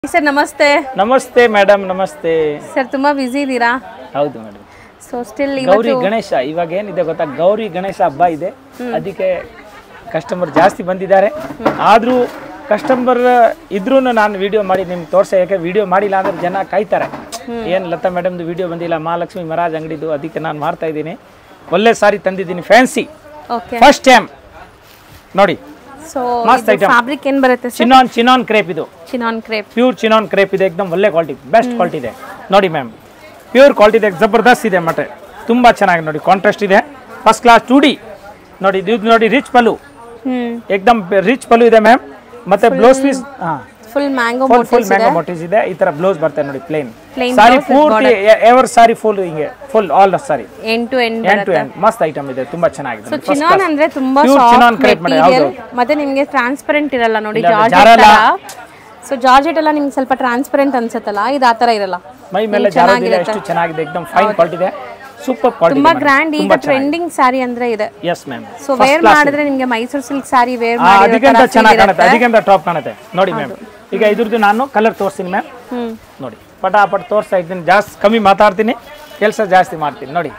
Sir ನಮಸ್ತೆ ನಮಸ್ತೆ madam ನಮಸ್ತೆ ಸರ್ ತುಂಬಾ ಬ್ಯುಸಿ ಇದ್ದೀರಾ ಹೌದು madam so still Gauri Ganesha ಇವಾಗ ಏನಿದೆ ಗೊತ್ತಾ ಗೌರಿ ಗಣೇಶ ಹಬ್ಬ ಇದೆ ಅದಕ್ಕೆ ಕಸ್ಟಮರ್ ಜಾಸ್ತಿ ಬಂದಿದ್ದಾರೆ ಆದರೂ ಕಸ್ಟಮರ್ ಇದ್ರೂ ನಾನು ವಿಡಿಯೋ ಮಾಡಿ ನಿಮ್ಗೆ ತೋರ್ಸ ಯಾಕೆ ವಿಡಿಯೋ ಮಾಡಿಲ್ಲ ಅಂದ್ರೆ ಜನ ಕಾಯ್ತಾರೆ ಏನು ಲತಾ ಮೇಡಮ್ದು ವಿಡಿಯೋ ಬಂದಿಲ್ಲ ಮಹಾಲಕ್ಷ್ಮಿ ಮಹಾರಾಜ್ ಅಂಗಡಿದು ಅದಕ್ಕೆ ನಾನು ಮಾಡ್ತಾ ಇದ್ದೀನಿ ಒಳ್ಳೆ ಸಾರಿ ತಂದಿದ್ದೀನಿ ಫ್ಯಾನ್ಸಿ ಓಕೆ ಫಸ್ಟ್ ಟೈಮ್ ನೋಡಿ ಸೊ ಮಸ್ತ್ item. ಫ್ಯಾಬ್ರಿಕ್ ಏನ್ ಬರುತ್ತೆ ಸರ್ ಚಿನಾನ್ ಚಿನಾನ್ ಕ್ರೇಪ್ ಇದು chinon crepe pure chinon crepe ಇದೆ ಎಕ್ದಮ್ ಒಳ್ಳೆ ಕ್ವಾಲಿಟಿ ಬೆಸ್ಟ್ ಕ್ವಾಲಿಟಿ ಇದೆ ನೋಡಿ ಮ್ಯಾಮ್ ಪ್ಯೂರ್ ಕ್ವಾಲಿಟಿ ಇದೆ ಜಬರ್ದಸ್ತ್ ಇದೆ ಮಟೆ ತುಂಬ ಚೆನ್ನಾಗಿ ನೋಡಿ ಕಾಂಟ್ರಾಸ್ಟ್ ಇದೆ ಫಸ್ಟ್ ಕ್ಲಾಸ್ ಟೂ ಡಿ ನೋಡಿ ಇದು ನೋಡಿ ರಿಚ್ ಪಲ್ಲು ಹ್ಮ್ ಎಕ್ದಮ್ ರಿಚ್ ಪಲ್ಲು ಇದೆ ಮ್ಯಾಮ್ ಮತ್ತೆ ಬ್ಲೌಸ್ ಪೀಸ್ ಹಾಂ full mango full full mango motifs ಇದೆ ಈ ತರ ಬ್ಲೌಸ್ ಬರ್ತದೆ ನೋಡಿ ಪ್ಲೇನ್ Plain ಸಾರಿ blouse with ಪೂರ್ತಿ ಎವರ್ ಸಾರಿ ಫುಲ್ ಹಿಂಗೆ full all sari end to end end to end ಮಸ್ತ್ ಐಟಮ್ ಇದೆ ತುಂಬಾ ಚೆನ್ನಾಗಿದೆ ಸೊ ಚಿನಾನ್ ಅಂದ್ರೆ ತುಂಬಾ Pure chinon ಸಾಫ್ಟ್ crepe ಮಾಡಿ, ಮೆಟೀರಿಯಲ್ ಹೌದು. ಮತ್ತೆ ನಿಮ್ಗೆ ಟ್ರಾನ್ಸ್ಪರೆಂಟ್ ಇರಲ್ಲ ನೋಡಿ ಇಲ್ಲ, ಜಾರ್ಜೆಟ್ ಜಾರಲ್ಲ. ಸೊ ಜಾರ್ಜೆಟ್ ಎಲ್ಲ ನಿಮ್ಗೆ ಸ್ವಲ್ಪ ಟ್ರಾನ್ಸ್ಪರೆಂಟ್ ಅನ್ಸತ್ತಲ್ಲ ಇದು ಆ ತರ ಇರಲ್ಲ ಮೈ ಮೇಲೆ ಜಾರೋದಿಲ್ಲ ಎಷ್ಟು ಚೆನ್ನಾಗಿದೆ ಎಕ್ದಮ್ ಫೈನ್ ಕ್ವಾಲಿಟಿ ಇದೆ ಸೂಪರ್ ಕ್ವಾಲಿಟಿ ತುಂಬಾ ಗ್ರ್ಯಾಂಡ್ ಈಗ ಟ್ರೆಂಡಿಂಗ್ ಸ್ಯಾರಿ ಅಂದ್ರೆ ಇದೆ ಎಸ್ ಮ್ಯಾಮ್ ಸೊ ವೇರ್ ಮಾಡಿದ್ರೆ ನಿಮ್ಗೆ ಮೈಸೂರು ಸಿಲ್ಕ್ ಸ್ಯಾರಿ ವೇರ್ ಅದಕ್ಕಿಂತ ಮಾಡಿ ಚೆನ್ನಾಗಿ ಕಾಣುತ್ತೆ ಅದಕ್ಕಿಂತ ಟಾಪ್ ಕಾಣುತ್ತೆ ನೋಡಿ ಮ್ಯಾಮ್ ಈಗ ಇದ್ರದ್ದು ನಾನು ಕಲರ್ ತೋರಿಸ್ತೀನಿ ಮ್ಯಾಮ್ ಹ್ಮ್ ನೋಡಿ ಪಟಾಪಟ್ ತೋರಿಸ್ತಾ ಇದ್ದೀನಿ ಜಾಸ್ತಿ ಕಮ್ಮಿ ಮಾತಾಡ್ತೀನಿ ಕೆಲಸ ಜಾಸ್ತಿ ಮಾಡ್ತೀನಿ ನೋಡಿ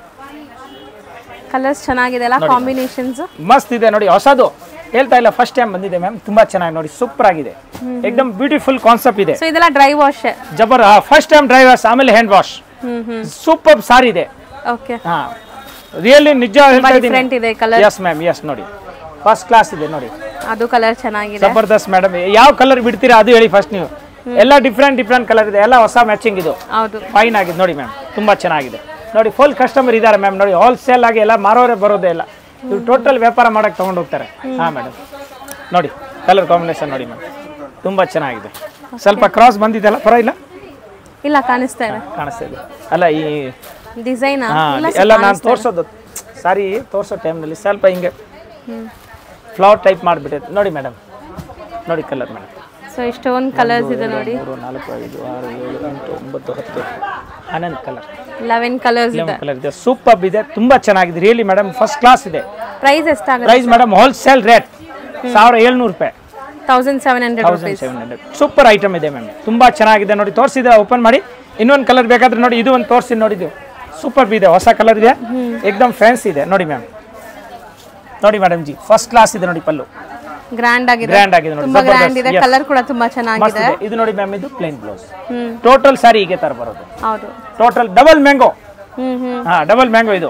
ಕಲರ್ಸ್ ಚೆನ್ನಾಗಿದೆ ಅಲ್ಲ ಕಾಂಬಿನೇಷನ್ಸ್ ಮಸ್ತ್ ಇದೆ ನೋಡಿ ಹೊಸದು ಹೇಳ್ತಾ ಇಲ್ಲ ಫಸ್ಟ್ ಟೈಮ್ ಬಂದಿದೆ ಮ್ಯಾಮ್ ತುಂಬಾ ಚೆನ್ನಾಗಿ ನೋಡಿ ಸೂಪರ್ ಆಗಿದೆ ಎಕ್ದಮ್ ಬ್ಯೂಟಿಫುಲ್ ಕಾನ್ಸೆಪ್ಟ್ ಇದೆ ಸೊ ಇದೆಲ್ಲ ಡ್ರೈ ವಾಶ್ ಜಬರ್ ಫಸ್ಟ್ ಟೈಮ್ ಡ್ರೈ ವಾಶ್ ಆಮೇಲೆ hand wash hmm hmm super sari ಇದೆ ಓಕೆ ಹಾ ರಿಯಲಿ ನಿಜ ಹೇಳ್ತಾ ಇದ್ದೀನಿ ಡಿಫ್ರೆಂಟ್ ಇದೆ ಕಲರ್ ಎಸ್ ಮ್ಯಾಮ್ ಎಸ್ ನೋಡಿ ಫಸ್ಟ್ ಕ್ಲಾಸ್ ಇದೆ ನೋಡಿ ಅದು ಕಲರ್ ಚೆನ್ನಾಗಿದೆ ಜಬರ್ದಸ್ತ್ ಮೇಡಮ್ ಯಾವ ಕಲರ್ ಬಿಡ್ತೀರಾ ಅದು ಹೇಳಿ ಫಸ್ಟ್ ನೀವು ಎಲ್ಲ ಡಿಫ್ರೆಂಟ್ ಡಿಫ್ರೆಂಟ್ ಕಲರ್ ಇದೆ ಎಲ್ಲ ಹೊಸ ಮ್ಯಾಚಿಂಗ್ ಇದು ಹೌದು ಫೈನ್ ಆಗಿದೆ ನೋಡಿ ಮ್ಯಾಮ್ ತುಂಬಾ ಚೆನ್ನಾಗಿದೆ ನೋಡಿ ಫುಲ್ ಕಸ್ಟಮರ್ ಇದ್ದಾರೆ ಮ್ಯಾಮ್ ನೋಡಿ ಹೋಲ್ಸೇಲ್ ಆಗಿ ಎಲ್ಲ ಮಾರೋರೆ ಬರೋದೇ ಇಲ್ಲ ಇವ್ರು ಟೋಟಲ್ ವ್ಯಾಪಾರ ಮಾಡಕ್ಕೆ ತಗೊಂಡು ಹೋಗ್ತಾರೆ ಹಾ ಮೇಡಮ್ ನೋಡಿ ಕಲರ್ ಕಾಂಬಿನೇಷನ್ ನೋಡಿ ಮ್ಯಾಮ್ ತುಂಬಾ ಚೆನ್ನಾಗಿದೆ ಸ್ವಲ್ಪ ಕ್ರಾಸ್ ಬಂದಿದೆಲ್ಲ ಪರವಾಗಿಲ್ಲ ಇಲ್ಲ ಕಾಣಿಸ್ತಾ ಇದೆ ಕಾಣಿಸ್ತಾ ಇದೆ ಅಲ್ಲ ಈ ಡಿಸೈನ್ ಹಾ ಎಲ್ಲ ನಾನು ತೋರಿಸೋದು ಸಾರಿ ತೋರಿಸೋ ಟೈಮ್ನಲ್ಲಿ ಸ್ವಲ್ಪ ಹಿಂಗೆ ಫ್ಲವರ್ ಟೈಪ್ ಮಾಡಿಬಿಟ್ಟೈತೆ ನೋಡಿ ಮೇಡಮ್ ನೋಡಿ ಕಲರ್ ಮೇಡಮ್ ಸೊ ಇಷ್ಟೊಂದು ಕಲರ್ಸ್ ಇದೆ ನೋಡಿ ಮೂರು ನಾಲ್ಕು ಐದು ಆರು ಏಳು ಎಂಟು ಒಂಬತ್ತು ಹತ್ತು ಹನ್ನೊಂದು ಕಲರ್ ಲೆವೆನ್ ಕಲರ್ಸ್ ಇದೆ ಕಲರ್ ಇದೆ ಸೂಪರ್ ಇದೆ ತುಂಬಾ ಚೆನ್ನಾಗಿದೆ ರಿಯಲಿ ಮೇಡಮ್ ಫಸ್ಟ್ ಕ್ಲಾಸ್ ಇದೆ ಪ್ರೈಸ್ ಎಷ್ಟಾಗುತ್ತೆ ಪ್ರೈಸ್ ಮೇಡಮ್ ಹೋಲ್ಸೇಲ್ ರೇಟ್ ಸಾವಿರ ಏಳ್ನೂರು ರೂಪಾಯಿ thousand seven hundred thousand rupees seven hundred super item ಇದೆ ಮ್ಯಾಮ್ ತುಂಬಾ ಚೆನ್ನಾಗಿದೆ ನೋಡಿ ತೋರಿಸಿದ್ರೆ ಓಪನ್ ಮಾಡಿ ಇನ್ನೊಂದು ಕಲರ್ ಬೇಕಾದ್ರೆ ನೋಡಿ ಇದು ಒಂದು ತೋರಿಸಿ ನೋಡಿದ್ದು ಸೂಪರ್ ಇದೆ ಹೊಸ ಕಲರ್ ಇದೆ ಎಕ್ದಮ್ ಫ್ಯಾನ್ಸಿ ಇದೆ ನೋಡಿ ಮ್ಯಾಮ್ ನೋಡಿ ಮೇಡಮ್ ಜಿ ಫಸ್ಟ್ ಕ್ಲಾಸ್ ಇದೆ ನೋಡಿ ಪಲ್ಲು ಗ್ರ್ಯಾಂಡ್ ಆಗಿದೆ ಗ್ರ್ಯಾಂಡ್ ಆಗಿದೆ ನೋಡಿ ತುಂಬಾ ಗ್ರ್ಯಾಂಡ್ ಇದೆ ಜಬರ್ದಸ್ತ್. Yes. ಕಲರ್ ಕೂಡ ತುಂಬಾ ಮಸ್ತ್ ಚೆನ್ನಾಗಿದೆ ಇದೆ ಇದು ನೋಡಿ ಮ್ಯಾಮ್ ಇದು plain blouse hmm total sari ಹೀಗೆ ತರ ಬರೋದು ಹೌದು total double mango hmm hmm ಹಾ ಡಬಲ್ ಮ್ಯಾಂಗೋ ಇದು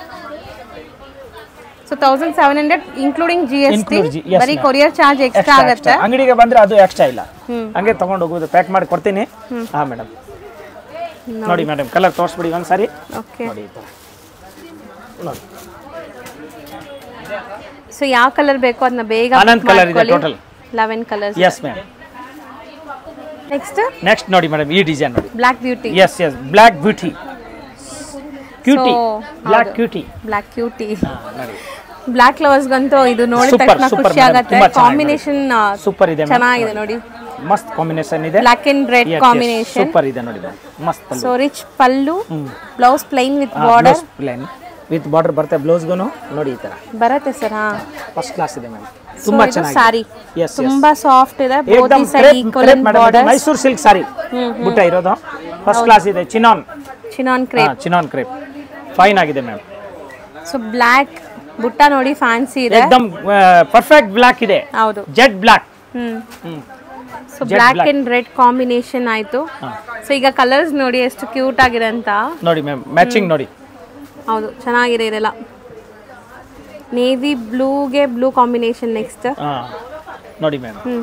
so thousand seven hundred including G S T Include G- yes, ಬರೀ ma'am. Courier charge extra Extra, ಆಗುತ್ತೆ extra. ಅಂಗಡಿಗೆ ಬಂದ್ರೆ ಅದು ಎಕ್ಸ್ಟ್ರಾ ಇಲ್ಲ ಹ್ಮ್. ಹಂಗೆ ತಗೊಂಡು ಹೋಗೋದು ಪ್ಯಾಕ್ ಮಾಡಿ ಕೊಡ್ತೀನಿ ಹಾ ಮೇಡಮ್ ನೋಡಿ ಮೇಡಮ್ ಕಲರ್ ತೋರಿಸ್ಬಿಡಿ ಒಂದ್ಸಾರಿ ಓಕೆ ನೋಡಿ ಈ ಥರ ನೋಡಿ ಸೊ ಯಾವ ಕಲರ್ ಬೇಕೋ ಅದನ್ನ ಬೇಗ ಹನ್ನೊಂದು colour ಇದೆ total. Eleven colours yes ma'am next next ನೋಡಿ ಮೇಡಮ್ ಈ ಡಿಸೈನ್ ನೋಡಿ black beauty yes yes black beauty cutie So, black ಹೌದು. ಕ್ಯೂಟಿ ಬ್ಲಾಕ್ ಕ್ಯೂಟಿ ನೋಡಿ ಬ್ಲಾಕ್ ಲವರ್ಸ್ಗಂತೂ ಇದು ನೋಡಿದ Super, ತಕ್ಷಣ super ಖುಷಿ madam. ಆಗತ್ತೆ ತುಂಬಾ ಚೆನ್ನಾಗಿದೆ. ಕಾಂಬಿನೇಷನ್ ಸೂಪರ್ ಇದೆ ಚೆನ್ನಾಗಿದೆ ನೋಡಿ ಮಸ್ತ್ ಕಾಂಬಿನೇಷನ್ ಇದೆ black and red combination super ಇದೆ ನೋಡಿ madam. ಮಸ್ತ್ pallu so rich pallu blouse plain with border plain with border ಬರುತ್ತೆ ಬ್ಲೌಸ್ಗೂ ನೋಡಿ ಈ ಥರ ಬರುತ್ತೆ ಸರ್ ಹಾ ಫಸ್ಟ್ ಕ್ಲಾಸ್ ಇದೆ ಮ್ಯಾಮ್ ತುಂಬಾ ಚೆನ್ನಾಗಿದೆ ಸಾರಿ ಎಸ್ ತುಂಬಾ ಸಾಫ್ಟ್ ಇದೆ ಬೋತ್ ಏಕ್ದಮ್ side equal border Mysuru silk sari butta ಇರೋದು ಫಸ್ಟ್ ಕ್ಲಾಸ್ ಇದೆ chinon chinon crepe chinon crepe fine ಆಗಿದೆ ಮ್ಯಾಮ್ ಸೊ ಬ್ಲಾಕ್ ಬುಟ್ಟ ನೋಡಿ ಫ್ಯಾನ್ಸಿ ಇದೆ ಏಕ್ದಮ್ ಪರ್ಫೆಕ್ಟ್ ಬ್ಲ್ಯಾಕ್ ಇದೆ ಹೌದು Z black hmm hmm so black and red combination ಆಯ್ತು ಸೊ ಈಗ ಕಲರ್ಸ್ ನೋಡಿ ಎಷ್ಟು ಕ್ಯೂಟ್ ಆಗಿದೆ ಅಂತ ನೋಡಿ ಮ್ಯಾಮ್ ಮ್ಯಾಚಿಂಗ್ ನೋಡಿ ಹೌದು ಚೆನ್ನಾಗಿದೆ ಇದೆಲ್ಲ ನೇವಿ ಬ್ಲೂಗೆ ಬ್ಲೂ ಕಾಂಬಿನೇಷನ್ ನೆಕ್ಸ್ಟ್ ಹಾ ನೋಡಿ ಮ್ಯಾಮ್ ಹ್ಮ್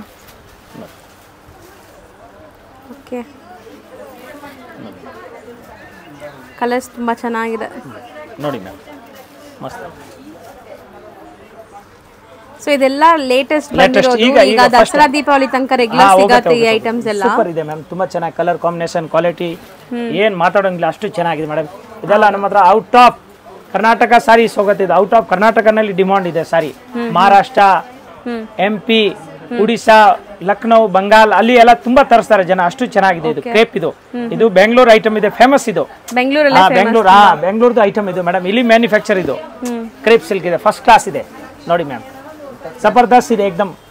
ಓಕೆ ಕಲರ್ಸ್ ತುಂಬಾ ಚೆನ್ನಾಗಿದೆ ನೋಡಿ ಮ್ಯಾಮ್ ಮಸ್ತ್ ಸೊ ಇದೆಲ್ಲ ಲೇಟೆಸ್ಟ್ Latest ಬಂದಿರೋದು ಈಗ- ಈಗ ಈಗ first- ದಸರಾ ದೀಪಾವಳಿ ತನಕ ರೆಗ್ಯುಲರ್ ಸಿಗತ್ತೆ ಈ ಐಟಮ್ಸ್ ಎಲ್ಲ ಸೂಪರ್ ಇದೆ ಮ್ಯಾಮ್ ತುಂಬಾ ಚೆನ್ನಾಗಿ ಕಲರ್ ಕಾಂಬಿನೇಷನ್ ಕ್ವಾಲಿಟಿ ಏನ್ ಮಾತಾಡೋಂಗಿಲ್ಲ ಅಷ್ಟು ಚೆನ್ನಾಗಿದೆ ಮೇಡಮ್ ಇದೆಲ್ಲ ನಮ್ಮ ಹತ್ರ ಔಟ್ ಆಫ್ ಕರ್ನಾಟಕ ಸಾರೀಸ್ ಹೋಗುತ್ತೆ ಔಟ್ ಆಫ್ ಕರ್ನಾಟಕನಲ್ಲಿ ಡಿಮಾಂಡ್ ಇದೆ ಸಾರಿ ಮಹಾರಾಷ್ಟ್ರ ಎಂ ಪಿ ಒಡಿಶಾ ಲಕ್ನೋ ಬಂಗಾಲ್ ಅಲ್ಲಿ ಎಲ್ಲ ತುಂಬಾ ತರಿಸ್ತಾರೆ ಜನ ಅಷ್ಟು ಚೆನ್ನಾಗಿದೆ ಇದು ಕ್ರೇಪ್ ಇದು ಇದು ಬೆಂಗಳೂರು ಐಟಮ್ ಇದೆ ಫೇಮಸ್ ಇದು ಬೆಂಗಳೂರಲ್ಲಿ ಹಾ ಬೆಂಗಳೂರು ಹಾ ಬೆಂಗಳೂರುದು ಐಟಮ್ ಇದು ಮೇಡಮ್ ಇಲ್ಲಿ ಮ್ಯಾನುಫ್ಯಾಕ್ಚರ್ ಇದು ಕ್ರೇಪ್ ಸಿಲ್ಕ್ ಇದೆ ಫಸ್ಟ್ ಕ್ಲಾಸ್ ಇದೆ ನೋಡಿ ಮ್ಯಾಮ್ ಜಬರ್ದಸ್ತ್ ಇದೆ ಏಕ್ದಮ್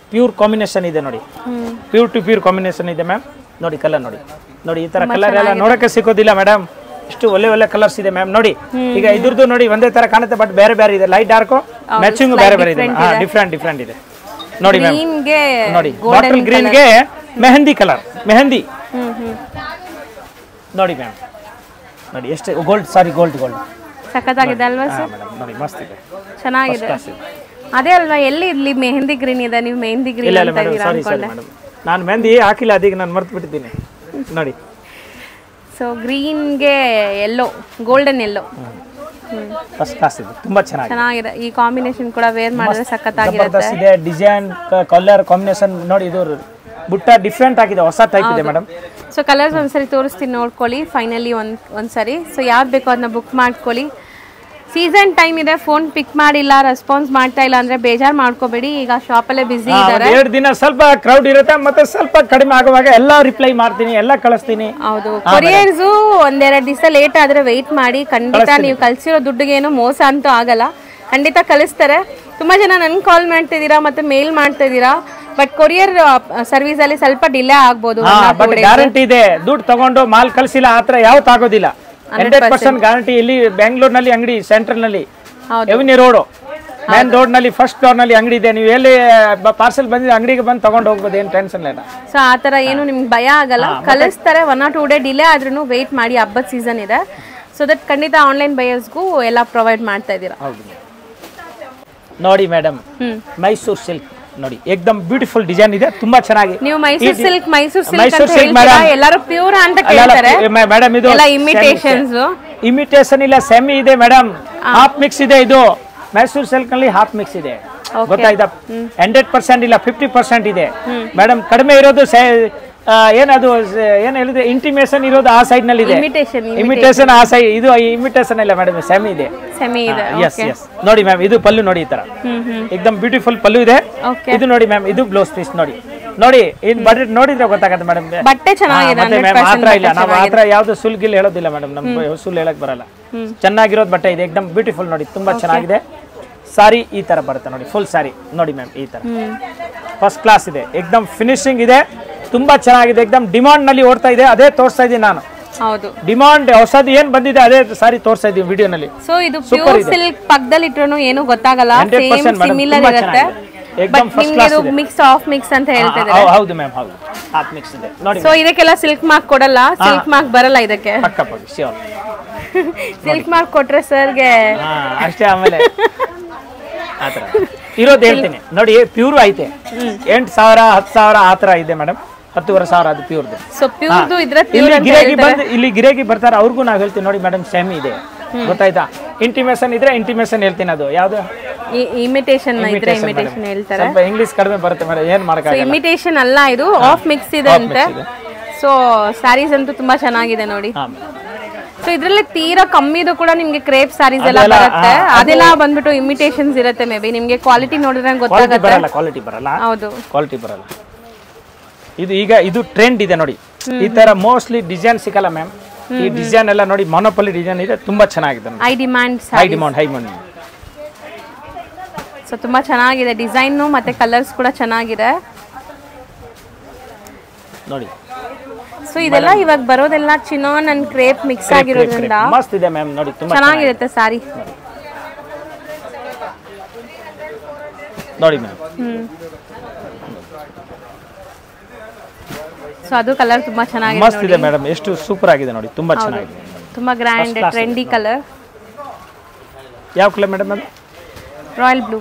ಪ್ಯೂರ್ ಕಾಂಬಿನೇಷನ್ ಇದೆ ನೋಡಿ hmm pure to pure combination ಇದೆ ಮ್ಯಾಮ್ ನೋಡಿ ಕಲರ್ ನೋಡಿ ನೋಡಿ ಈ ತರ ಕಲರ್ ಎಲ್ಲ ನೋಡಕ್ಕೆ ಸಿಗೋದಿಲ್ಲ ಮೇಡಮ್ ಇಷ್ಟು ಒಳ್ಳೆ ಒಳ್ಳೆ ಕಲರ್ಸ್ ಇದೆ ಮ್ಯಾಮ್ ನೋಡಿ ಈಗ ಇದ್ರದ್ದು ನೋಡಿ ಒಂದೇ ತರ ಕಾಣುತ್ತೆ ಬಟ್ ಬೇರೆ ಬೇರೆ ಇದೆ ಲೈಟ್ ಡಾರ್ಕ್ ಮ್ಯಾಚಿಂಗ್ ಬೇರೆ ಬೇರೆ ಇದೆ ಹಾ ಡಿಫ್ರೆಂಟ್ ಡಿಫ್ರೆಂಟ್ ಇದೆ ನೋಡಿ ಮ್ಯಾಮ್ ಗ್ರೀನ್ಗೆ ನೋಡಿ ಬಾಟಲ್ ಗ್ರೀನ್ಗೆ mehndi colour mehndi hmm hmm ನೋಡಿ ಮ್ಯಾಮ್ ನೋಡಿ ಎಷ್ಟು ಗೋಲ್ಡ್ ಸಾರಿ ಗೋಲ್ಡ್ ಗೋಲ್ಡ್ ಸಖತ್ತಾಗಿದೆ ಅಲ್ವಾ ಹಾ ಸರ್ ಮೇಡಮ್ ನೋಡಿ ಮಸ್ತ್ ಇದೆ ಚೆನ್ನಾಗಿದೆ ಕ್ಲಾಸ್ ಇದೆ ಅದೇ ಅಲ್ವಾ ಎಲ್ಲಿ ಇಲ್ಲಿ ಮೆಹಂದಿ ಗ್ರೀನ್ ಇದೆ ನೀವು ಮೆಹಂದಿ ಗ್ರೀನ್ ಇಲ್ಲ ಇಲ್ಲ ಅಂತ ಮೇಡಮ್ ಇದೀರಾ ಸಾರಿ ಸಾರಿ ಅನ್ಕೊಂಡೆ ಮೇಡಮ್ ನಾನು ಮೆಹಂದಿ ಹಾಕಿಲ್ಲ ಅದೀಗ ನಾನು ಮರ್ತು ಬಿಟ್ಟಿದ್ದೀನಿ ನೋಡಿ ಸೊ ಗ್ರೀನ್ಗೆ yellow golden yellow first class ಇದೆ ತುಂಬಾ ಚೆನ್ನಾಗಿದೆ ಚೆನ್ನಾಗಿದೆ ಈ ಕಾಂಬಿನೇಷನ್ ಕೂಡ ವೇರ್ ಮಾಡಿದ್ರೆ ಸಖತ್ತಾಗಿರುತ್ತೆ ಜಬರ್ದಸ್ತ್ ಇದೆ ಡಿಸೈನ್ ಕಲರ್ ಕಾಂಬಿನೇಷನ್ ನೋಡಿ ಇದು ಬುಟ್ಟ ಡಿಫ್ರೆಂಟ್ ಆಗಿದೆ ಹೊಸ ಟೈಪ್ ಇದೆ ಮೇಡಮ್ ಸೊ ಕಲರ್ಸ್ ಒಂದ್ಸರಿ ತೋರಿಸ್ತೀನಿ ನೋಡ್ಕೊಳ್ಳಿ ಫೈನಲಿ ಒಂದು ಒಂದ್ಸರಿ ಸೊ ಯಾವ್ದು ಬೇಕೋ ಅದನ್ನ ಬುಕ್ ಮಾಡ್ಕೊಳ್ಳಿ ಸೀಸನ್ ಟೈಮ್ ಇದೆ ಫೋನ್ ಪಿಕ್ ಮಾಡಿಲ್ಲ ರೆಸ್ಪಾನ್ಸ್ ಮಾಡ್ತಾ ಇಲ್ಲ ಅಂದ್ರೆ ಬೇಜಾರು ಮಾಡ್ಕೋಬೇಡಿ ಈಗ ಶಾಪಲ್ಲೇ ಬಿಸಿ ಇದ್ದಾರೆ ಎರಡು ದಿನ ಸ್ವಲ್ಪ ಕ್ರೌಡ್ ಇರುತ್ತೆ ಮತ್ತೆ ಸ್ವಲ್ಪ ಕಡಿಮೆ ಆಗುವಾಗ ಎಲ್ಲ ರಿಪ್ಲೈ ಮಾಡ್ತೀನಿ ಎಲ್ಲ ಕಳಿಸ್ತೀನಿ ಹೌದು ಕೊರಿಯರ್ಸು ಒಂದೆರಡು ದಿವಸ ಲೇಟ್ ಆದ್ರೆ ವೆಯ್ಟ್ ಮಾಡಿ ಖಂಡಿತ ನೀವು ಕಳ್ಸಿರೋ ದುಡ್ಡಿಗೆ ಏನು ಮೋಸ ಅಂತೂ ಆಗಲ್ಲ ಖಂಡಿತ ಕಳಿಸ್ತಾರೆ ತುಂಬಾ ಜನ ನನ್ಗೆ ಕಾಲ್ ಮಾಡ್ತಿದ್ದೀರಾ ಮತ್ತೆ ಮೇಲ್ ಮಾಡ್ತಾ ಇದ್ದೀರಾ ಬಟ್ ಕೊರಿಯರ್ ಸರ್ವಿಸ್ ಅಲ್ಲಿ ಸ್ವಲ್ಪ ಡಿಲೇ ಆಗ್ಬೋದು ಹಾ ಬಟ್ ಗ್ಯಾರಂಟಿ ಇದೆ ದುಡ್ಡು ತಗೊಂಡು ಮಾಲ್ ಕಳಿಸಿಲ್ಲ ಆತರ ಯಾವತ್ತು ಆಗೋದಿಲ್ಲ ಹಂಡ್ರೆಡ್ ಪರ್ಸೆಂಟ್ ಗ್ಯಾರಂಟಿ ಇಲ್ಲಿ ಬೆಂಗಳೂರಿನಲ್ಲಿ ಅಂಗಡಿ ಸೆಂಟರ್ ನಲ್ಲಿ ಹೌದು. ಎವಿನಿ ರೋಡ್ ಮೇನ್ ರೋಡ್ ನಲ್ಲಿ ಫಸ್ಟ್ ಫ್ಲೋರ್ ನಲ್ಲಿ ಅಂಗಡಿ ಇದೆ ನೀವು ಎಲ್ಲಿ ಪಾರ್ಸೆಲ್ ಬಂದಿದ್ರೆ ಅಂಗಡಿಗೆ ಬಂದು ತಗೊಂಡು ಹೋಗ್ಬೋದು ಏನು ಟೆನ್ಷನ್ ಇಲ್ಲ ಸೊ ಆ ಥರ ಏನು ನಿಮ್ಗೆ ಭಯ ಆಗಲ್ಲ ಕಳಿಸ್ತಾರೆ one or two day delay ಆದ್ರೂ ವೆಯ್ಟ್ ಮಾಡಿ ಹಬ್ಬದ ಸೀಸನ್ ಇದೆ ಸೊ ದಟ್ ಖಂಡಿತ ಆನ್ಲೈನ್ ಬಯರ್ಸ್ಗೂ ಎಲ್ಲ ಪ್ರೊವೈಡ್ ಮಾಡ್ತಾ ಇದ್ದೀರಾ ಹೌದು ನೋಡಿ ಮೇಡಮ್ ಹ್ಮ್ ಮೈಸೂರ್ ಸಿಲ್ಕ್ ನೋಡಿ ಏಕ್ದಮ್ ಬ್ಯೂಟಿಫುಲ್ ಡಿಸೈನ್ ಇದೆ ತುಂಬಾ ಚೆನ್ನಾಗಿ ನೀವು ಮೈಸೂರ್ ಸಿಲ್ಕ್ ಮೈಸೂರ್ ಸಿಲ್ಕ್ ಮೈಸೂರ್ ಅಂತ silk ಹೇಳ್ತೀರಾ madam. ಎಲ್ಲರೂ ಪ್ಯೂರ್ ಅಂತ ಕೇಳ್ತಾರೆ ಮೇಡಮ್ ಇದು ಎಲ್ಲ ಇಮಿಟೇಷನ್ಸ್ ಇಮಿಟೇಷನ್ ಇಲ್ಲ ಸೆಮಿ ಇದೆ ಮೇಡಮ್ ಹಾಫ್ ಮಿಕ್ಸ್ ಇದೆ ಇದು ಮೈಸೂರ್ ಸಿಲ್ಕ್ ನಲ್ಲಿ ಹಾಫ್ ಮಿಕ್ಸ್ ಇದೆ ಗೊತ್ತಾಯ್ತಾ ಹಂಡ್ರೆಡ್ ಪರ್ಸೆಂಟ್ ಇಲ್ಲ ಫಿಫ್ಟಿ ಪರ್ಸೆಂಟ್ ಇದೆ ಮೇಡಮ್ ಕಡಿಮೆ ಇರೋದು ಸೆ- ಆ, ಏನದು ಸ- ಏನ್ ಹೇಳಿದ್ರೆ ಇಂಟಿಮೇಷನ್ ಇರೋದು ಆ ಸೈಡ್ ನಲ್ಲಿ ಇದೆ ಇಮಿಟೇಷನ್ ಇಮಿಟೇಷನ್ ಆ ಸೈಡ್ ಇದು ಇಮಿಟೇಷನ್ ಇಲ್ಲ ಮೇಡಮ್ ಸೆಮಿ ಇದೆ ಸೆಮಿ ಇದೆ ಎಸ್ ಎಸ್ ನೋಡಿ ಮ್ಯಾಮ್ ಇದು ಪಲ್ಲು ನೋಡಿ ಈ ತರ ಹ್ಮ್ ಹ್ಮ್ ಏಕ್ದಮ್ ಬ್ಯೂಟಿಫುಲ್ ಪಲ್ಲು ಇದೆ ಓಕೆ ಇದು ನೋಡಿ ಮ್ಯಾಮ್ ಇದು ಬ್ಲೌಸ್ ಪೀಸ್ ನೋಡಿ ನೋಡಿ ಇದು ಬರೀ ನೋಡಿದ್ರೆ ಗೊತ್ತಾಗತ್ತೆ ಮೇಡಮ್ ಬಟ್ಟೆ ಚೆನ್ನಾಗಿದೆ ಮತ್ತೆ ಹಂಡ್ರೆಡ್ ಮ್ಯಾಮ್ ಮಾತ್ರ ಇಲ್ಲ ಪರ್ಸೆಂಟ್ ನಾವು ಮಾತ್ರ ಯಾವ್ದು ಸುಲ್ಗಿಲ್ ಹೇಳೋದಿಲ್ಲ ಮೇಡಮ್ ನಮ್ಗೆ ಸುಲ್ ಹೇಳಕ್ ಬರಲ್ಲ ಚೆನ್ನಾಗಿರೋದು ಬಟ್ಟೆ ಇದೆ ಏಕ್ದಮ್ ಬ್ಯೂಟಿಫುಲ್ ನೋಡಿ ತುಂಬಾ ಚೆನ್ನಾಗಿದೆ ಸಾರಿ ಈ ತರ ಬರುತ್ತೆ ನೋಡಿ ಫುಲ್ ಸಾರಿ ನೋಡಿ ಮ್ಯಾಮ್ ಈ ತರ ಹ್ಮ್ ಫಸ್ಟ್ ಕ್ಲಾಸ್ ಇದೆ ಏಕ್ದಮ್ ಫಿನಿಶಿಂಗ್ ಇದೆ ತುಂಬಾ ಚೆನ್ನಾಗಿದೆ ಏಕ್ದಮ್ ಡಿಮಾಂಡ್ ನಲ್ಲಿ ಓಡ್ತಾ ಇದೆ ಅದೇ ತೋರಿಸ್ತಾ ಇದ್ದೀನಿ ನಾನು ಹೌದು ಡಿಮಾಂಡ್ ಹೊಸದು ಏನ್ ಬಂದಿದೆ ಅದೇ ಸಾರಿ ತೋರಿಸ್ತಾ ಇದ್ದೀನಿ ವಿಡಿಯೋನಲ್ಲಿ ಸೊ ಇದು ಪ್ಯೂರ್ ಸಿಲ್ಕ್ ಪಕ್ಕದಲ್ಲಿ ಇಟ್ರು ಏನು ಗೊತ್ತಾಗಲ್ಲ 100% ಸೇಮ್ madam, ಸಿಮಿಲರ್ ತುಂಬಾ ಇರುತ್ತೆ ಚೆನ್ನಾಗಿದೆ. ಏಕ್ದಮ್ ಬಟ್ first ನಿಮ್ಗೆ class ಇದು ಇದೆ. ಮಿಕ್ಸ್ ಆಫ್ ಮಿಕ್ಸ್ ಅಂತ ಹೇಳ್ತಾ ಹಾ, ಇದ್ದಾರೆ ಹೌದು ಮ್ಯಾಮ್ ಹೌದು ಹಾಫ್ ಮಿಕ್ಸ್ ಇದೆ ನೋಡಿ ಸೊ ಇದಕ್ಕೆಲ್ಲ ಸಿಲ್ಕ್ ಮಾರ್ಕ್ ಕೊಡಲ್ಲ ಸಿಲ್ಕ್ ಮಾರ್ಕ್ ಬರಲ್ಲ ಇದಕ್ಕೆ ಪಕ್ಕ ಪಕ್ಕ ಶಿವರ್ ಸಿಲ್ಕ್ ಮಾರ್ಕ್ ಕೊಟ್ರೆ ಸರ್ಗೆ ಹಾ ಅಷ್ಟೇ ಆಮೇಲೆ ಆತರ ಇರೋದು ಹೇಳ್ತೀನಿ ನೋಡಿ ಪ್ಯೂರ್ ಐತೆ ಎಂಟು ಸಾವಿರ ಹತ್ತು ಸಾವಿರ ಆ ಥರ ಇದೆ ಮೇಡಮ್ ಹತ್ತುವರೆ ಸಾವಿರ ಅದು ಪ್ಯೂರ್ದು ಸೊ ಪ್ಯೂರ್ದು ಇದ್ರೆ ಪ್ಯೂರ್ ಇಲ್ಲಿ ಅಂತ ಗಿರಾಕಿ ಹೇಳ್ತಾರೆ ಬಂದು ಇಲ್ಲಿ ಗಿರಾಕಿ ಬರ್ತಾರೆ ಅವ್ರಿಗೂ ನಾವು ಹೇಳ್ತೀವಿ ನೋಡಿ ಮೇಡಮ್ ಸೆಮಿ ಇದೆ ಗೊತ್ತಾಯ್ತಾ ಇಂಟಿಮೇಷನ್ ಇದ್ರೆ ಇಂಟಿಮೇಷನ್ ಹೇಳ್ತೀನಿ ಅದು ಯಾವ್ದು ಇಮಿಟೇಷನ್ ಇದ್ರೆ Imitation ಇಮಿಟೇಷನ್ madam. ಹೇಳ್ತಾರೆ ಸ್ವಲ್ಪ ಇಂಗ್ಲಿಷ್ ಕಡಿಮೆ ಬರುತ್ತೆ ಮೇಡಮ್ ಏನ್ ಸೊ ಮಾಡಕ್ಕಾಗಲ್ಲ ಇಮಿಟೇಷನ್ ಅಲ್ಲ ಇದು ಆಫ್ ಮಿಕ್ಸ್ ಇದೆ ಅಂತೆ mix ಇದೆ. ಸೊ ಸ್ಯಾರೀಸ್ ಅಂತೂ ತುಂಬಾ ಚೆನ್ನಾಗಿದೆ ನೋಡಿ ಹಾ ಸೊ ಇದ್ರಲ್ಲಿ ತೀರಾ ಕಮ್ಮಿದು ಕೂಡ ನಿಮ್ಗೆ ಕ್ರೇಪ್ ಸ್ಯಾರೀಸ್ ಎಲ್ಲ ಅದೆಲ್ಲ, ಬರುತ್ತೆ ಆ, ಅದು- ಅದೆಲ್ಲ ಬಂದ್ಬಿಟ್ಟು ಇಮಿಟೇಷನ್ಸ್ ಇರುತ್ತೆ ಮೇ ಬಿ ನಿಮ್ಗೆ ಕ್ವಾಲಿಟಿ ನೋಡಿದ್ರೆ ಕ್ವಾಲಿಟಿ ಗೊತ್ತಾಗುತ್ತೆ ಬರಲ್ಲ ಕ್ವಾಲಿಟಿ ಬರಲ್ಲ ಹೌದು ಕ್ವಾಲಿಟಿ ಬರಲ್ಲ ಇದು ಈಗ ಇದು ಟ್ರೆಂಡ್ ಇದೆ ನೋಡಿ ಈ ತರ ಮೋಸ್ಟ್ಲಿ ಡಿಸೈನ್ ಸಿಗಲ್ಲ ಮ್ಯಾಮ್ ಈ ಡಿಸೈನ್ ಎಲ್ಲ ನೋಡಿ ಮೊನೋಪಲಿ ಡಿಸೈನ್ ಇದೆ ತುಂಬಾ ಚೆನ್ನಾಗಿದೆ high demand high demand high money so ತುಂಬಾ ಚೆನ್ನಾಗಿದೆ ಡಿಸೈನ್ ಮತ್ತೆ ಕಲರ್ಸ್ ಕೂಡ ಚೆನ್ನಾಗಿದೆ ನೋಡಿ ಸೊ ಇದೆಲ್ಲ ಇವಾಗ ಬರೋದೆಲ್ಲ ಚಿನಾನ್ ಅಂಡ್ ಕ್ರೇಪ್ ಮಿಕ್ಸ್ ಆಗಿರೋದ್ರಿಂದ ಮಸ್ತ್ ಇದೆ ಮ್ಯಾಮ್ ನೋಡಿ ತುಂಬಾ ಚೆನ್ನಾಗಿರುತ್ತೆ ಸ್ಯಾರಿ ನೋಡಿ ಮ್ಯಾಮ್ ಹ್ಮ್ ಸೊ ಅದು ಕಲರ್ ತುಂಬಾ ಚೆನ್ನಾಗಿದೆ ಮಸ್ತ್ ಇದೆ ಮೇಡಮ್ ಎಷ್ಟು ಸೂಪರ್ ಆಗಿದೆ ನೋಡಿ ತುಂಬಾ ಚೆನ್ನಾಗಿದೆ ತುಂಬಾ ಗ್ರ್ಯಾಂಡ್ ಟ್ರೆಂಡಿ ಕಲರ್ ಯಾವ ಕಲರ್ ಮೇಡಮ್ ಅದು ರಾಯಲ್ ಬ್ಲೂ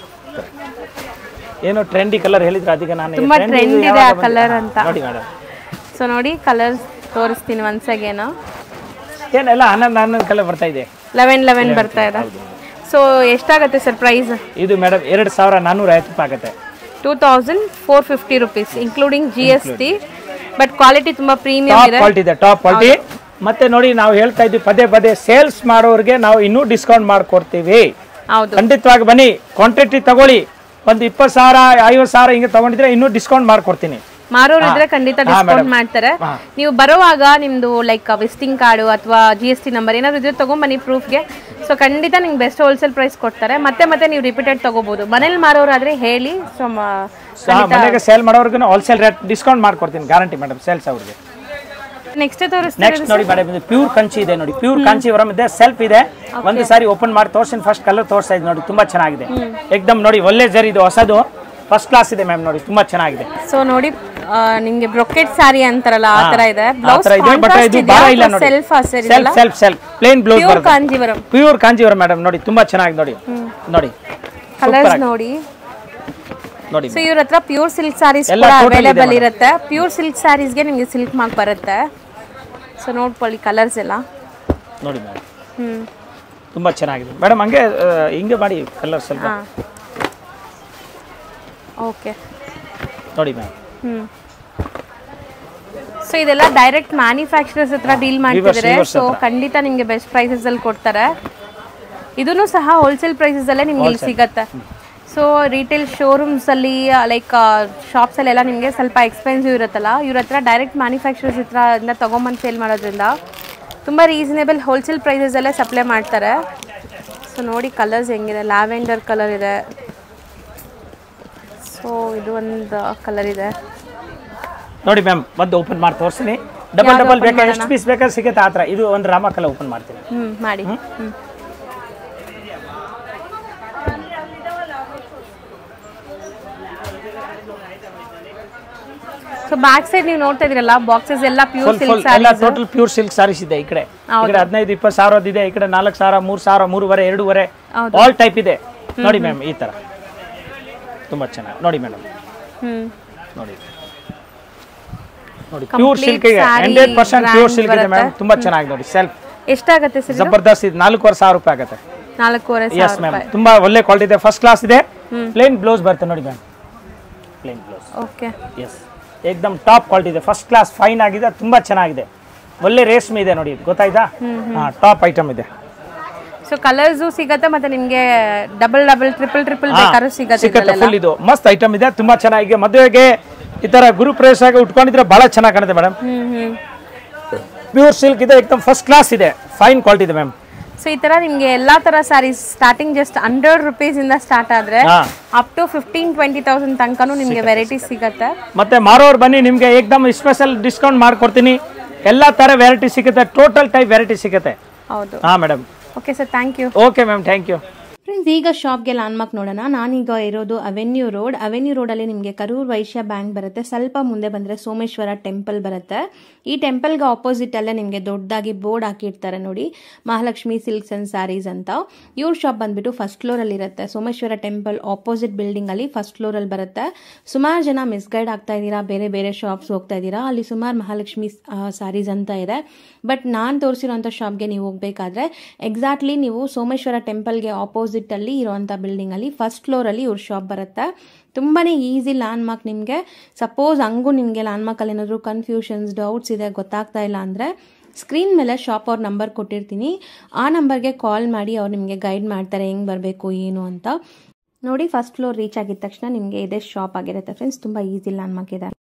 ಏನೋ ಟ್ರೆಂಡಿ ಕಲರ್ ಹೇಳಿದ್ರೆ ಅದಕ್ಕೆ ನಾನು ತುಂಬಾ trendy trend ಇದು ಇದೆ ಆ ಯಾವಾಗ ಬಂದಿದೆ? colour ಹಾ, ಅಂತ. ನೋಡಿ ಮೇಡಮ್ ಸೊ ನೋಡಿ ಕಲರ್ಸ್ ತೋರಿಸ್ತೀನಿ ಒನ್ಸ್ ಅಗೇನು ಏನೆಲ್ಲ ಹನ್ನೊಂದು ಹನ್ನೊಂದು ಕಲರ್ ಬರ್ತಾ ಇದೆ ಲೆವೆನ್ ಲೆವೆನ್ ಬರ್ತಾ ಇದೆ ಸೊ ಎಷ್ಟಾಗುತ್ತೆ ಸರ್ ಪ್ರೈಸ್ ಇದು ಮೇಡಮ್ ಎರಡು ಸಾವಿರ ನಾನ್ನೂರ ಐವತ್ತು ರೂಪಾಯಿ ಆಗುತ್ತೆ two thousand four fifty rupees including G S T but quality ತುಂಬಾ ಪ್ರೀಮಿಯಂ ಟಾಪ್ ಇದೆ ಕ್ವಾಲಿಟಿ ಇದೆ ಟಾಪ್ ಕ್ವಾಲಿಟಿ ಮತ್ತೆ ನೋಡಿ ನಾವು ಹೇಳ್ತಾ ಇದ್ವಿ ಪದೇ ಪದೇ ಸೇಲ್ಸ್ ಮಾಡೋರಿಗೆ ನಾವು ಇನ್ನೂ ಡಿಸ್ಕೌಂಟ್ ಮಾಡ್ಕೊಡ್ತೀವಿ ಹೌದು ಖಂಡಿತವಾಗಿ ಬನ್ನಿ ಕ್ವಾಂಟಿಟಿ ತಗೊಳ್ಳಿ ಒಂದು ಇಪ್ಪತ್ತು ಸಾವಿರ ಐವತ್ತು ಸಾವಿರ ಹಿಂಗೆ ತಗೊಂಡಿದ್ರೆ ಇನ್ನೂ ಡಿಸ್ಕೌಂಟ್ ಮಾಡ್ಕೊಡ್ತೀನಿ ಮಾರೋರು ಇದ್ರೆ ಖಂಡಿತ ಡಿಸ್ಕೌಂಟ್ ಮಾಡ್ತಾರೆ ಹಾ. ನೀವು ಬರುವಾಗ ನಿಮ್ದು ಲೈಕ್ ವಿಸಿಟಿಂಗ್ ಕಾರ್ಡು ಅಥವಾ ಜಿ ಎಸ್ ಟಿ ನಂಬರ್ ಏನಾದ್ರು ಇದ್ರೆ ತಗೊಂಬನ್ನಿ ಪ್ರೂಫ್ಗೆ ಸೊ ಖಂಡಿತ ನಿಮ್ಗೆ ಬೆಸ್ಟ್ ಹೋಲ್ಸೇಲ್ ಪ್ರೈಸ್ ಕೊಡ್ತಾರೆ ಮತ್ತೆ ಮತ್ತೆ ನೀವು ರಿಪೀಟೆಡ್ ತಗೋಬಹುದು ಮನೇಲಿ ಮಾರೋರಾದ್ರೆ ಹೇಳಿ ಸೊ ಮನೆಗೆ ಸೇಲ್ ಮಾಡೋರ್ಗು ಹೋಲ್ಸೇಲ್ ರೇಟ್ ಡಿಸ್ಕೌಂಟ್ ಮಾಡ್ಕೊಡ್ತೀನಿ ಗ್ಯಾರಂಟಿ ಮೇಡಮ್ ಸೇಲ್ಸ್ ಅವ್ರಿಗೆ ನೆಕ್ಸ್ಟ್ ತೋರಿಸ್ತೀರಾ ನೆಕ್ಸ್ಟ್ ನೋಡಿ ಮೇಡಮ್ ಇದು ಪ್ಯೂರ್ ಕಂಚಿ ಇದೆ ನೋಡಿ ಪ್ಯೂರ್ ಕಾಂಚಿವರಂ ಇದೆ ಸೆಲ್ಫ್ ಇದೆ ಒಂದು ಸಾರಿ ಓಪನ್ ಮಾಡಿ ತೋರ್ಸಿನ ಫಸ್ಟ್ ಕಲರ್ ತೋರಿಸ್ತಾ ಇದೆ ನೋಡಿ ತುಂಬಾ ಚೆನ್ನಾಗಿದೆ ಏಕ್ದಮ್ ನೋಡಿ ಒಳ್ಳೆ ಜರಿ ಇದು ಹೊಸದು ಫಸ್ಟ್ ಕ್ಲಾಸ್ ಇದೆ ಮ್ಯಾಮ್ ನೋಡಿ ತುಂಬಾ ಚೆನ್ನಾಗಿದೆ ಸೊ ನೋಡಿ ಆ, ನಿಮ್ಗೆ ಬ್ರೊಕೆಟ್ ಸಾರಿ ಅಂತಾರಲ್ಲ ಆ ತರ ಇದೆ ಆ ಬ್ಲೌಸ್ ಥರ ಇದೆ ಬಟ್ ಇದು ಭಾರ ಇಲ್ಲ ನೋಡಿ self sir self self self plain blouse pure ಬರುತ್ತೆ ಕಾಂಜೀವರಂ ಪ್ಯೂರ್ ಕಾಂಚಿವರಂ ಮೇಡಮ್ ನೋಡಿ ತುಂಬಾ ಚೆನ್ನಾಗಿದೆ ನೋಡಿ ನೋಡಿ ಕಲರ್ಸ್ ನೋಡಿ ನೋಡಿ ಸೊ ಇವ್ರ ಹತ್ರ ಪ್ಯೂರ್ ಸಿಲ್ಕ್ ಸಾರೀಸ್ ಎಲ್ಲ ಕೂಡ total ಇದೆ ಅವೈಲೇಬಲ್ madam. ಇರುತ್ತೆ ಪ್ಯೂರ್ ಸಿಲ್ಕ್ ಸಾರೀಸ್ಗೆ ನಿಮಗೆ ಸಿಲ್ಕ್ ಮಾರ್ಕ್ ಬರುತ್ತೆ ಸೊ ನೋಡ್ಕೊಳ್ಳಿ ಕಲರ್ಸ್ ಎಲ್ಲ ನೋಡಿ ಮೇಡಮ್ ಹ್ಮ್ ತುಂಬಾ ಚೆನ್ನಾಗಿದೆ ಮೇಡಮ್ ಹಂಗೆ ಆ, ಹಿಂಗೆ ಮಾಡಿ ಕಲರ್ ಸ್ವಲ್ಪ ಹಾ ಓಕೆ ನೋಡಿ ಮ್ಯಾಮ್ ಹ್ಮ್ ಸೊ ಇದೆಲ್ಲ ಡೈರೆಕ್ಟ್ ಮ್ಯಾನುಫ್ಯಾಕ್ಚರರ್ಸ್ ಹತ್ರ ಡೀಲ್ ಮಾಡ್ತಿದ್ದಾರೆ viewers ಸೊ ಖಂಡಿತ ನಿಮಗೆ ಬೆಸ್ಟ್ ಪ್ರೈಸಸ್ ಅಲ್ಲಿ ಕೊಡ್ತಾರೆ ಇದನ್ನು ಸಹ ಹೋಲ್ಸೇಲ್ ಪ್ರೈಸಸ್ ಅಲ್ಲೇ ನಿಮ್ಗೆ ಇಲ್ಲಿ ಸಿಗತ್ತೆ ಸೊ ರಿಟೇಲ್ ಶೋರೂಮ್ಸ್ ಅಲ್ಲಿ ಲೈಕ್ ಶಾಪ್ಸ್ ಅಲ್ಲೆಲ್ಲ ನಿಮಗೆ ಸ್ವಲ್ಪ ಎಕ್ಸ್ಪೆನ್ಸಿವ್ ಇರುತ್ತಲ್ಲ ಇವ್ರ ಹತ್ರ ಡೈರೆಕ್ಟ್ ಮ್ಯಾನುಫ್ಯಾಕ್ಚರರ್ಸ್ ಹತ್ರ ಇಂದ ತಗೊಂಬಂದು ಸೇಲ್ ಮಾಡೋದ್ರಿಂದ ತುಂಬ ರೀಸನೇಬಲ್ ಹೋಲ್ಸೇಲ್ ಪ್ರೈಸಸ್ ಅಲ್ಲೇ ಸಪ್ಲೈ ಮಾಡ್ತಾರೆ ಸೊ ನೋಡಿ ಕಲರ್ಸ್ ಹೆಂಗಿದೆ ಲ್ಯಾವೆಂಡರ್ ಕಲರ್ ಇದೆ ಸೊ ಇದು ಒಂದು ಕಲರ್ ಇದೆ ನೋಡಿ ಮ್ಯಾಮ್ ಒಂದು ಓಪನ್ ಮಾಡಿ ತೋರಿಸ್ತೀನಿ ಡಬಲ್ ಡಬಲ್ ಬೇಕಾ ಎಷ್ಟು ಪೀಸ್ ಬೇಕಾದ್ರೆ ಸಿಗುತ್ತೆ ಆ ಥರ ಇದು ಒಂದು ರಾಮಕಲ್ಲ ಓಪನ್ ಮಾಡ್ತೀನಿ ಹ್ಞೂ ಮಾಡಿ ಹ್ಞೂ ಸೊ ಬ್ಯಾಕ್ ಸೈಡ್ ನೀವು ನೋಡ್ತಾ ಇದೀರಲ್ಲ ಬಾಕ್ಸಸ್ ಎಲ್ಲ ಪ್ಯೂರ್ ಫುಲ್ ಸಿಲ್ಕ್ ಫುಲ್ ಎಲ್ಲ saris total pure silk saris ಇದೆ ಈ ಕಡೆ ಈ ಕಡೆ ಹದಿನೈದು ಇಪ್ಪತ್ತು ಸಾವಿರದ್ದು ಇದೆ ಈ ಕಡೆ ನಾಲ್ಕು ಸಾವಿರ ಮೂರು ಸಾವಿರ ಮೂರುವರೆ ಎರಡೂವರೆ ಹೌದು. ಆಲ್ ಟೈಪ್ ಇದೆ ನೋಡಿ ಮ್ಯಾಮ್ ಈ ಥರ ತುಂಬ ಚೆನ್ನಾಗಿ ನೋಡಿ ಮೇಡಮ್ ಹ್ಮ್ ನೋಡಿ ನೋಡಿ ಪ್ಯೂರ್ Complete ಸಿಲ್ಕ್ ಇದೆ saree hundred percent pure brand silk ಇದೆ ಬರುತ್ತೆ. ಮ್ಯಾಮ್ ತುಂಬ ಚೆನ್ನಾಗಿ ನೋಡಿ ಸೆಲ್ಫ್ ಎಷ್ಟಾಗತ್ತೆ ಸರ್ ಇದು ಜಬರ್ದಸ್ತ್ ಇದೆ ನಾಲ್ಕೂವರೆ ಸಾವಿರ ರೂಪಾಯಿ ಆಗುತ್ತೆ ನಾಲ್ಕೂವರೆ ಎಸ್ ಸಾವಿರ ಮ್ಯಾಮ್ ರೂಪಾಯಿ ತುಂಬಾ ಒಳ್ಳೆ ಕ್ವಾಲಿಟಿ ಇದೆ ಫಸ್ಟ್ ಕ್ಲಾಸ್ ಇದೆ ಪ್ಲೇನ್ ಬ್ಲೌಸ್ ಬರುತ್ತೆ ನೋಡಿ ma'am plain blouse okay yes ಏಕ್ದಮ್ ಟಾಪ್ ಕ್ವಾಲಿಟಿ ಇದೆ ಫಸ್ಟ್ ಕ್ಲಾಸ್ ಫೈನ್ ಆಗಿದೆ ತುಂಬಾ ಚೆನ್ನಾಗಿದೆ ಒಳ್ಳೆ ರೇಷ್ಮೆ ಇದೆ ನೋಡಿ ಗೊತ್ತಾಯ್ತಾ ಹಾ ಟಾಪ್ ಐಟಮ್ ಇದೆ ಸೊ ಕಲರ್ಸು ಸಿಗತ್ತೆ ಮತ್ತೆ ನಿಮ್ಗೆ ಡಬಲ್ ಡಬಲ್ ಟ್ರಿಪಲ್ ಟ್ರಿಪಲ್ ಹಾ, ಬೇಕಾದ್ರೂ ಸಿಗತ್ತೆ ಸಿಕ್ಕತ್ತೆ ಇದ್ರಲ್ಲೆಲ್ಲ. ಫುಲ್ ಇದು ಮಸ್ತ್ ಐಟಮ್ ಇದೆ ತುಂಬಾ ಚೆನ್ನಾಗಿದೆ ಮದುವೆಗೆ ಈ ತರ ಗುರು ಪ್ರವೇಶ ಉಟ್ಕೊಂಡಿದ್ರೆ ಬಹಳ ಚೆನ್ನಾಗಿ ಕಾಣುತ್ತೆ madam hmm hmm pure silk ಇದೆ ಏಕ್ದಮ್ ಫಸ್ಟ್ ಕ್ಲಾಸ್ ಇದೆ ಫೈನ್ ಕ್ವಾಲಿಟಿ ಇದೆ ಮ್ಯಾಮ್ ಸೊ ಈ ತರ ನಿಮ್ಗೆ ಎಲ್ಲಾ ತರ saris starting just hundred rupees ಇಂದ ಸ್ಟಾರ್ಟ್ ಆದ್ರೆ ಹಾ up to fifteen twenty thousand ತನಕನೂ ನಿಮ್ಗೆ ವೆರೈಟೀಸ್ ಸಿಗತ್ತೆ ಮತ್ತೆ ಮಾರೋರು ಬನ್ನಿ ನಿಮ್ಗೆ ಏಕ್ದಮ್ ಸ್ಪೆಷಲ್ ಡಿಸ್ಕೌಂಟ್ ಮಾಡ್ಕೊಡ್ತೀನಿ ಎಲ್ಲಾ ತರ ವೆರೈಟಿ ಸಿಗುತ್ತೆ ಟೋಟಲ್ ಟೈಪ್ ವೆರೈಟಿ ಸಿಗುತ್ತೆ ಹೌದು ಹಾ madam okay sir thank you okay ma'am thank you friends ಈಗ ಶಾಪ್ಗೆ ಲ್ಯಾಂಡ್ಮಾರ್ಕ್ ನೋಡೋಣ ನಾನೀಗ ಇರೋದು ಅವೆನ್ಯೂ ರೋಡ್ ಅವೆನ್ಯೂ ರೋಡಲ್ಲಿ ನಿಮಗೆ ಕರೂರ್ ವೈಶ್ಯ ಬ್ಯಾಂಕ್ ಬರುತ್ತೆ ಸ್ವಲ್ಪ ಮುಂದೆ ಬಂದರೆ ಸೋಮೇಶ್ವರ ಟೆಂಪಲ್ ಬರುತ್ತೆ ಈ ಟೆಂಪಲ್ಗೆ ಆಪೋಸಿಟ್ ಅಲ್ಲೇ ನಿಮಗೆ ದೊಡ್ಡದಾಗಿ ಬೋರ್ಡ್ ಹಾಕಿರ್ತಾರೆ ನೋಡಿ ಮಹಾಲಕ್ಷ್ಮಿ ಸಿಲ್ಕ್ಸ್ ಅಂಡ್ ಸ್ಯಾರೀಸ್ ಅಂತ ಇವ್ರ ಶಾಪ್ ಬಂದ್ಬಿಟ್ಟು ಫಸ್ಟ್ ಫ್ಲೋರಲ್ಲಿ ಇರುತ್ತೆ ಸೋಮೇಶ್ವರ ಟೆಂಪಲ್ ಆಪೋಸಿಟ್ ಬಿಲ್ಡಿಂಗ್ ಅಲ್ಲಿ ಫಸ್ಟ್ ಫ್ಲೋರಲ್ಲಿ ಬರುತ್ತೆ ಸುಮಾರು ಜನ ಮಿಸ್ಗೈಡ್ ಆಗ್ತಾ ಇದ್ದೀರಾ ಬೇರೆ ಬೇರೆ ಶಾಪ್ಸ್ ಹೋಗ್ತಾ ಇದ್ದೀರಾ ಅಲ್ಲಿ ಸುಮಾರು ಮಹಾಲಕ್ಷ್ಮಿ ಸ್ಯಾರೀಸ್ ಅಂತ ಇದೆ ಬಟ್ ನಾನು ತೋರಿಸಿರೋಂಥ ಶಾಪ್ಗೆ ನೀವು ಹೋಗಬೇಕಾದ್ರೆ ಎಕ್ಸಾಕ್ಟ್ಲಿ ನೀವು ಸೋಮೇಶ್ವರ ಟೆಂಪಲ್ಗೆ ಆಪೋಸಿಟಲ್ಲಿ ಇರೋವಂಥ ಬಿಲ್ಡಿಂಗಲ್ಲಿ ಫಸ್ಟ್ ಫ್ಲೋರಲ್ಲಿ ಇವ್ರ ಶಾಪ್ ಬರುತ್ತೆ ತುಂಬಾ ಈಸಿ ಲ್ಯಾಂಡ್ ಮಾರ್ಕ್ ನಿಮಗೆ ಸಪೋಸ್ ಹಂಗೂ ನಿಮಗೆ ಲ್ಯಾಂಡ್ ಮಾರ್ಕಲ್ಲಿ ಏನಾದರೂ ಕನ್ಫ್ಯೂಷನ್ಸ್ ಡೌಟ್ಸ್ ಇದೆ ಗೊತ್ತಾಗ್ತಾ ಇಲ್ಲ ಅಂದರೆ ಸ್ಕ್ರೀನ್ ಮೇಲೆ ಶಾಪ್ ಅವ್ರ ನಂಬರ್ ಕೊಟ್ಟಿರ್ತೀನಿ ಆ ನಂಬರ್ಗೆ ಕಾಲ್ ಮಾಡಿ ಅವ್ರು ನಿಮಗೆ ಗೈಡ್ ಮಾಡ್ತಾರೆ ಹೆಂಗೆ ಬರಬೇಕು ಏನು ಅಂತ ನೋಡಿ ಫಸ್ಟ್ ಫ್ಲೋರ್ ರೀಚ್ ಆಗಿದ ತಕ್ಷಣ ನಿಮಗೆ ಇದೇ ಶಾಪ್ ಆಗಿರುತ್ತೆ ಫ್ರೆಂಡ್ಸ್ ತುಂಬ ಈಸಿ ಲ್ಯಾಂಡ್ ಮಾರ್ಕ್ ಇದೆ